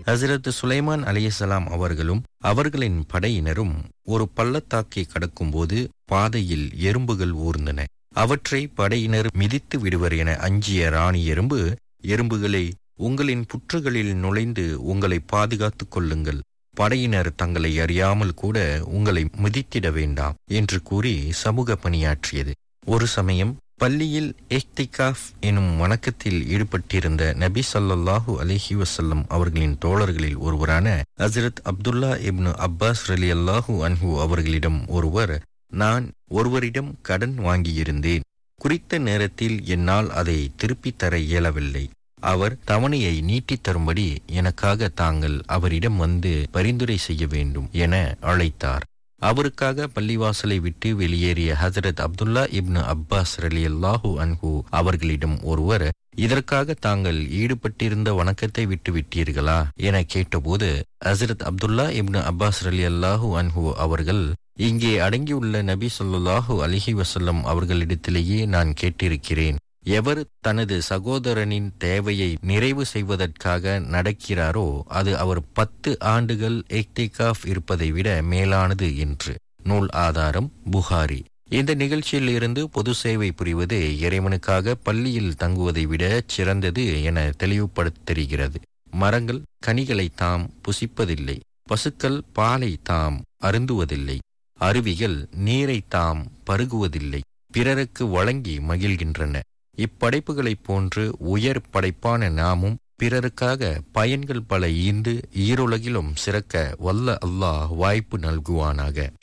ஹசரத் சுலைமான் அலையசலாம் அவர்களும் அவர்களின் படையினரும் ஒரு பள்ளத்தாக்கை கடக்கும்போது பாதையில் எறும்புகள் ஊர்ந்தன அவற்றை படையினர் மிதித்து விடுவர் என அஞ்சிய ராணி எறும்பு எறும்புகளே உங்களின் புற்றுகளில் நுழைந்து உங்களை பாதுகாத்துக் கொள்ளுங்கள் படையினர் தங்களை அறியாமல் கூட உங்களை மிதித்திட வேண்டாம் என்று கூறி சமூக பணியாற்றியது ஒரு சமயம் பள்ளியில் எஹ்திகாஃப் எனும் வணக்கத்தில் ஈடுபட்டிருந்த நபி ஸல்லல்லாஹு அலைஹி வஸல்லம் அவர்களின் தோழர்களில் ஒருவரான ஹஜரத் அப்துல்லா இப்னு அப்பாஸ் ரலி அல்லாஹூ அன்ஹு அவர்களிடம் ஒருவர் நான் ஒருவரிடம் கடன் வாங்கியிருந்தேன் குறித்த நேரத்தில் என்னால் அதை திருப்பித் தர இயலவில்லை அவர் தவணையை நீட்டித் தரும்படி எனக்காக தாங்கள் அவரிடம் வந்து பரிந்துரை செய்ய வேண்டும் என அழைத்தார் அவருக்காக பள்ளிவாசலை விட்டு வெளியேறிய ஹசரத் அப்துல்லா இப்னு அப்பாஸ் ரலி அல்லாஹூ அன்ஹு அவர்களிடம் ஒருவர் இதற்காக தாங்கள் ஈடுபட்டிருந்த வணக்கத்தை விட்டு விட்டீர்களா என கேட்டபோது ஹசரத் அப்துல்லா இப்னு அப்பாஸ் ரலி அல்லாஹூ அன்ஹு அவர்கள் இங்கே அடங்கியுள்ள நபி சொல்லாஹு அலிஹி வசல்லம் அவர்களிடத்திலேயே நான் கேட்டிருக்கிறேன் எவர் தனது சகோதரனின் தேவையை நிறைவு செய்வதற்காக நடக்கிறாரோ அது அவர் பத்து ஆண்டுகள் எக்திகாஃப் இருப்பதை விட மேலானது என்று நூல் ஆதாரம் புகாரி இந்த நிகழ்ச்சியில் இருந்து பொது சேவை புரிவது இறைவனுக்காக பள்ளியில் தங்குவதை விட சிறந்தது என தெளிவுபடுத்த தெரிகிறது மரங்கள் கனிகளை தாம் புசிப்பதில்லை பசுக்கள் பாலை தாம் அருந்துவதில்லை அருவிகள் நீரை தாம் பருகுவதில்லை பிறருக்கு வழங்கி மகிழ்கின்றன இப்படைப்புகளைப் போன்று உயர் படைப்பான நாமும் பிறருக்காக பயன்கள் பல ஈந்து ஈருலகிலும் சிறக்க வல்ல அல்லாஹ் வாய்ப்பு நல்குவானாக